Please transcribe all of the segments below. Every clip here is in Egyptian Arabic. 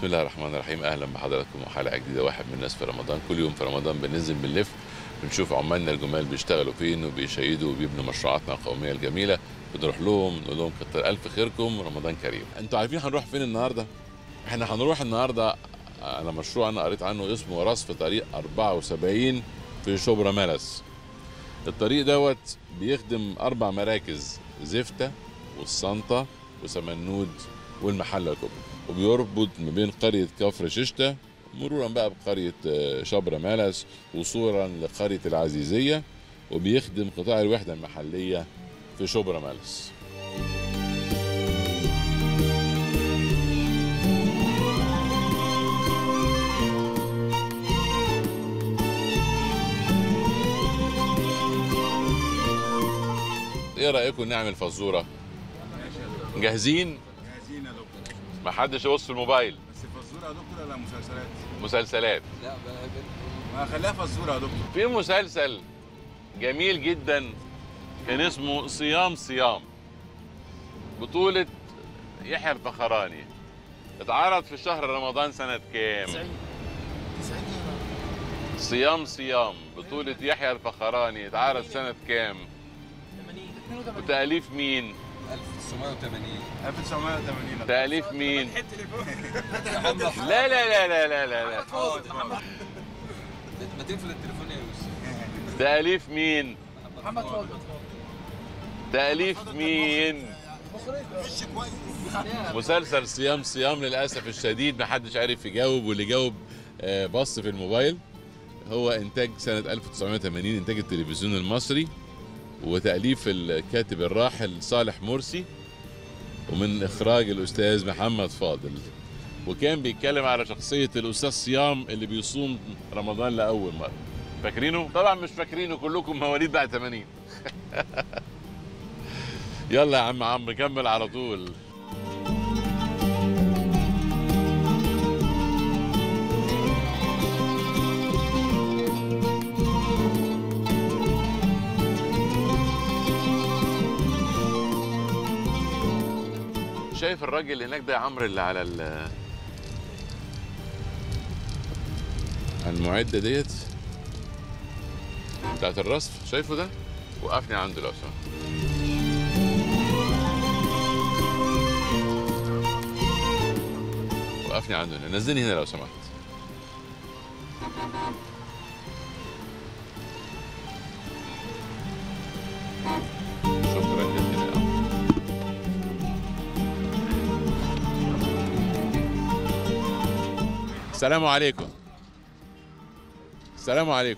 بسم الله الرحمن الرحيم اهلا بحضراتكم وحلقه جديده واحد من الناس في رمضان كل يوم في رمضان بننزل بنلف بنشوف عمالنا الجمال بيشتغلوا فين وبيشيدوا وبيبنوا مشروعاتنا القوميه الجميله بنروح لهم نقول لهم كتر الف خيركم رمضان كريم انتوا عارفين هنروح فين النهارده احنا هنروح النهارده على مشروع انا قريت عنه اسمه رصف طريق 74 في شبرا ملس الطريق دوت بيخدم اربع مراكز زفته والصنطه وسمنود والمحله الكبرى وبيربط ما بين قريه كفر ششته مرورا بقى بقريه آه، شبرا ملس وصولا لقريه العزيزيه وبيخدم قطاع الوحده المحليه في شبرا ملس ايه رايكم نعمل فزوره جاهزين جاهزين يا دكتور ما حدش يبص في الموبايل بس فزوره يا دكتور ولا مسلسلات؟ مسلسلات ما خليها فزوره يا دكتور في مسلسل جميل جدا كان اسمه صيام صيام بطولة يحيى الفخراني اتعرض في شهر رمضان سنة كام؟ صيام صيام بطولة يحيى الفخراني اتعرض سنة كام؟ وتأليف مين؟ 1980 1980 تأليف مين؟ لا لا لا لا لا لا, لا. ما تقفل التليفون يا يوسف تأليف مين؟ محمد فاضل تأليف مين؟ مسلسل صيام صيام للأسف الشديد محدش عارف يجاوب واللي جاوب آه، بص في الموبايل هو إنتاج سنة 1980 إنتاج التلفزيون المصري وتأليف الكاتب الراحل صالح مرسي ومن إخراج الأستاذ محمد فاضل وكان بيتكلم على شخصية الأستاذ صيام اللي بيصوم رمضان لأول مرة فاكرينه؟ طبعا مش فاكرينه كلكم مواليد بعد 80 يلا يا عم عمرو كمل على طول شايف الراجل اللي هناك ده يا عمرو اللي على ال على المعدة ديت بتاعت الرصف شايفه ده؟ وقفني عنده لو سمحت وقفني عنده هنا نزلني هنا لو سمحت شكرا جزيلا يا عم. السلام عليكم السلام عليكم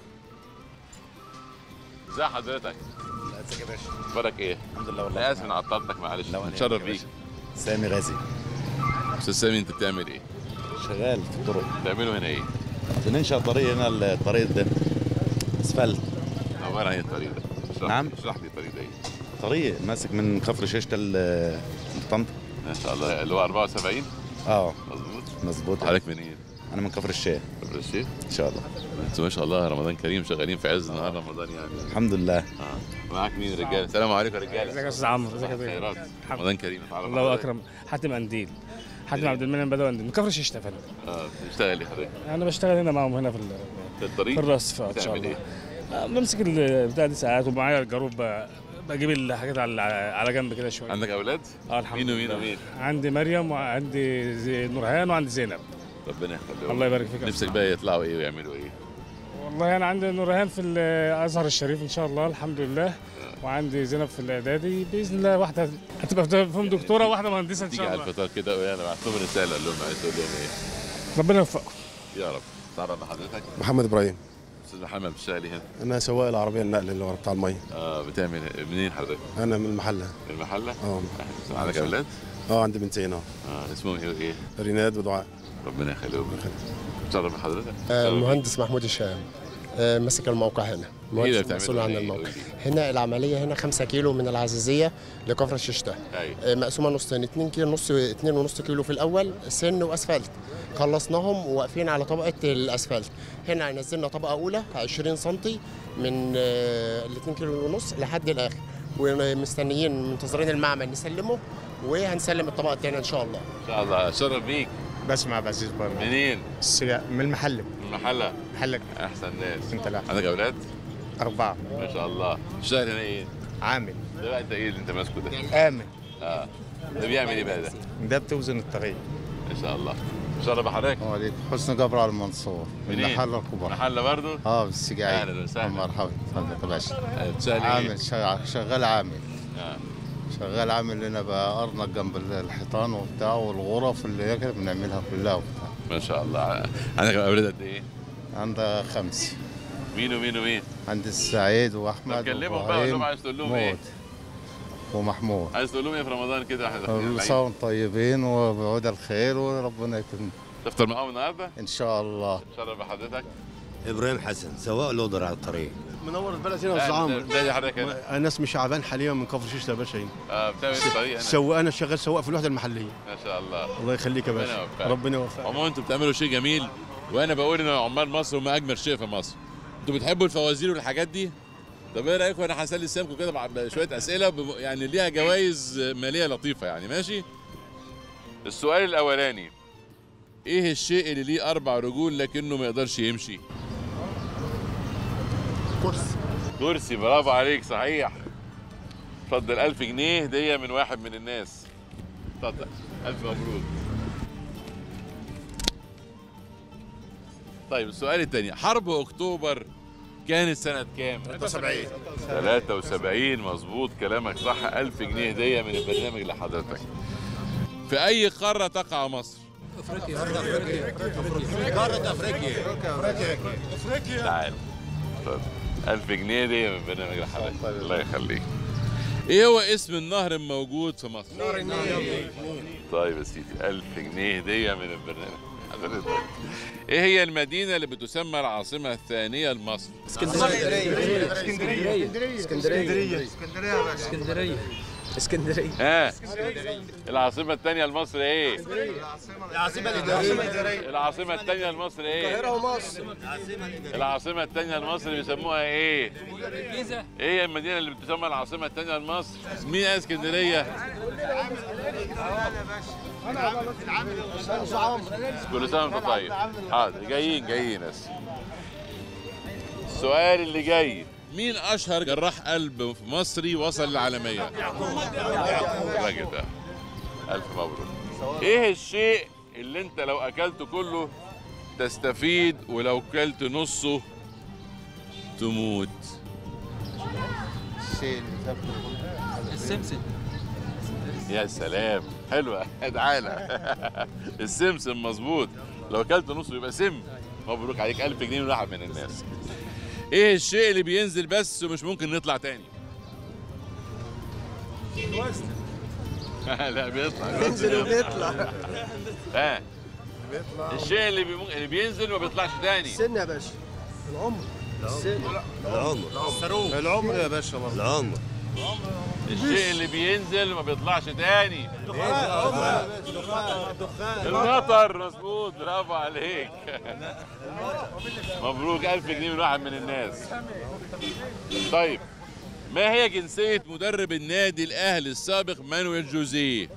ازي حضرتك ازيك يا باشا اخبارك ايه الحمد لله والله لا اسف انا عطلتك معلش لا ولا متشرف يهمك يا بيك باشا. سامي غازي استاذ سامي انت بتعمل ايه شغال في الطرق بتعملوا هنا ايه بننشأ طريق هنا الطريق ده اسفلت عباره عن ايه الطريق ده اشرح نعم. لي- اشرح لي الطريق ده ايه طريق ماسك من كفر شيشة ل- لطنطا ما شاء الله اللي هو 74 اه مظبوط مظبوط حضرتك منين انا من كفر الشيخ كفر الشيخ ان شاء الله انتوا ما شاء الله رمضان كريم شغالين في عز نهار رمضان يعني الحمد لله اه معاك مين رجاله السلام عليكم يا رجاله ازيك يا استاذ عمرو ازيك يا بيه خيرات الحمد رمضان كريم اتعرف الله عليك. اكرم حاتم قنديل حاتم عبد المنعم بدوي قنديل من كفر شيشتا يا فندم اه بتشتغل ايه حضرتك انا بشتغل هنا معاهم هنا في ال- في الطريق في الرصف ان شاء بتعمل الله ايه آه، بمسك البتاع دي ساعات ومعايا الجروب ب- بجيب الحاجات على على جنب كده شويه عندك اولاد اه الحمد مين ومين لله. ومين عندي مريم وعندي زي- نورهان وعندي زينب ربنا يخليهم الله يبارك فيك يا نفسك أستاذ بقى يطلعوا ايه ويعملوا ايه والله انا عندي نورهان في الازهر الشريف ان شاء الله الحمد لله وعندي زينب في الاعدادي باذن الله واحده هتبقى فيهم دكتوره واحده مهندسه ان تيجي شاء على الله الفطار كده وانا بعت لهم رساله اقول لهم عايز تقول لهم ايه ربنا يوفقكم يا رب تعرف بحضرتك محمد ابراهيم استاذ محمد بتشتغلي هنا انا سواق العربيه النقل اللي ورا بتاع الميه اه بتعمل منين حضرتك انا من المحله من المحله اه أهلاً. عندك اولاد اه عندي بنتين اه اه اسمهم ايه وايه ريناد ودعاء ربنا يخليهم تشرف بحضرتك آه، المهندس محمود الشام آه، ماسك الموقع هنا ايه اللي المهندس المسؤول بتعمله عن هنا؟ الموقع قول هنا العمليه هنا 5 كيلو من العزيزيه لكفر الششتة ايوه آه، مقسومه نصين 2 كيلو نص 2 ونص كيلو في الاول سن واسفلت خلصناهم وواقفين على طبقه الاسفلت هنا نزلنا طبقه اولى 20 سم من ال 2 كيلو ونص لحد الاخر ومستنيين منتظرين المعمل نسلمه وهنسلم الطبقه الثانيه ان شاء الله ان شاء الله شرف بيك بسمع عبد العزيز برضه منين؟ السجا- من المحل من المحله محلك احسن ناس انت لا عندك اولاد؟ أربعة ما شاء الله تشتغل هنا ايه؟ عامل ده بقى انت ايه اللي انت ماسكه ده؟ آمن اه ده بيعمل ايه بقى ده؟ ده بتوزن الطريق ما شاء الله شرب حضرتك وعليك حسن جبر على المنصور من منين؟ محل الكبار محله برضه؟ اه بالسجاير اهلا وسهلا مرحبا اتفضل يا باشا بتسال ايه؟ عامل شغال, شغال عامل آه. شغال عامل لنا بقى ارنب جنب الحيطان وبتاع والغرف اللي هي كده بنعملها كلها وبتاع ما شاء الله عندك اولاد قد ايه؟ عندها خمس مين ومين ومين؟ عندي السعيد واحمد طب كلمهم بقى قول لهم وابراهيم عايز تقول لهم ايه؟ موت ومحمود عايز تقول لهم ايه في رمضان كده احنا كل داخلين سنه وانتم طيبين وبعود الخير وربنا يكرم تفطر معاهم النهارده؟ ان شاء الله شرف بحضرتك ابراهيم حسن سواق لودر على الطريق منور البلد هنا أهلا، والزعام زي حضرتك هنا انا اسمي شعبان حاليا من كفر شيشة يا باشا هنا اه بتعمل ايه الطريق هنا؟ سواق انا شغال سواق في الوحده المحليه ما شاء الله الله يخليك يا ربنا باشا يوفقك. ربنا يوفقك عموما انتوا بتعملوا شيء جميل وانا بقول ان عمال مصر هم اجمل شيء في مصر انتوا بتحبوا الفوازير والحاجات دي طب ايه رايكم انا هسلي سامكم كده مع شويه اسئله بم- يعني ليها جوائز ماليه لطيفه يعني ماشي السؤال الاولاني ايه الشيء اللي ليه اربع رجول لكنه ما يقدرش يمشي كرسي كرسي برافو عليك صحيح اتفضل 1000 جنيه هديه من واحد من الناس اتفضل الف مبروك طيب السؤال الثاني حرب اكتوبر كانت سنة كام؟ 73 73 مظبوط كلامك صح 1000 جنيه هدية من البرنامج لحضرتك في أي قارة تقع مصر؟ قارة افريقيا تعال اتفضل 1000 جنيه هدية من البرنامج لحضرتك الله يخليك ايه هو اسم النهر الموجود في مصر؟ نهر النيل طيب يا سيدي 1000 جنيه هدية من البرنامج حضرتك ايه هي المدينة اللي بتسمى العاصمة الثانية لمصر؟ اسكندريه ها العاصمة الثانية لمصر ايه؟ العاصمة الإدارية العاصمة الثانية لمصر ايه؟ ومصر العاصمة الثانية لمصر بيسموها ايه؟ الجيزه ايه هي المدينة اللي بتسمى العاصمة الثانية لمصر؟ مين قال اسكندرية؟ كل سنة وانت طيب حاضر جايين جايين بس السؤال اللي جاي مين اشهر جراح قلب في مصري وصل للعالمية؟ الراجل ده الف مبروك ايه الشيء اللي انت لو اكلته كله تستفيد ولو اكلت نصه تموت الشيء اللي تاكله السمسم يا سلام حلوة تعالى السمسم مظبوط لو اكلت نصه يبقى سم مبروك عليك 1000 جنيه من واحد من الناس ايه الشيء اللي بينزل بس ومش ممكن نطلع تاني لا بيطلع بينزل وبيطلع ها الشيء اللي, بي... اللي بينزل وما بيطلعش تاني سن يا باشا العمر العمر العمر يا باشا برضه العمر الشيء اللي بينزل وما بيطلعش تاني المطر مظبوط برافو عليك مبروك ألف جنيه من واحد من الناس طيب ما هي جنسية مدرب النادي الأهلي السابق مانويل جوزيه؟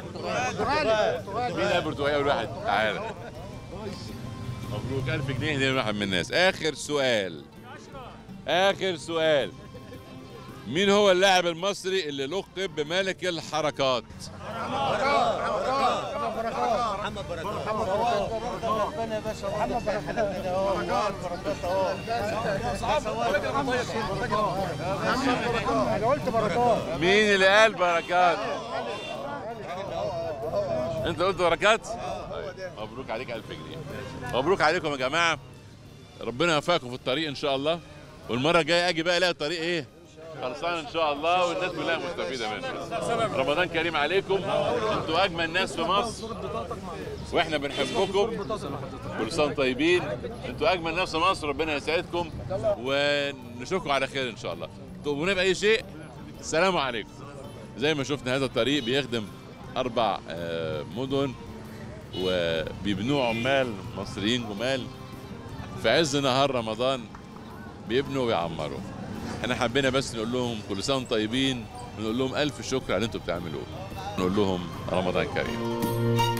مين البرتغالي أول واحد؟ تعالى مبروك ألف جنيه هدية من واحد من الناس آخر سؤال آخر سؤال مين هو اللاعب المصري اللي لقب بملك الحركات؟ مين اللي قال بركات؟ انت قلت بركات؟ طيب، مبروك عليك 1000 جنيه مبروك عليكم يا جماعه ربنا يوفقكم في الطريق ان شاء الله والمره الجايه اجي بقى الاقي الطريق ايه خلصان ان شاء الله والناس كلها مستفيده منه رمضان كريم عليكم انتوا اجمل ناس في مصر واحنا بنحبكم كل سنه وانتم طيبين انتوا اجمل ناس في مصر ربنا يسعدكم ونشوفكم على خير ان شاء الله تؤمنون باي شيء السلام عليكم زي ما شفنا هذا الطريق بيخدم اربع آه، مدن وبيبنوه عمال مصريين جمال في عز نهار رمضان بيبنوا ويعمروا احنا حبينا بس نقول لهم كل سنه وانتم طيبين ونقول لهم الف شكر على اللي انتم بتعملوه نقول لهم رمضان كريم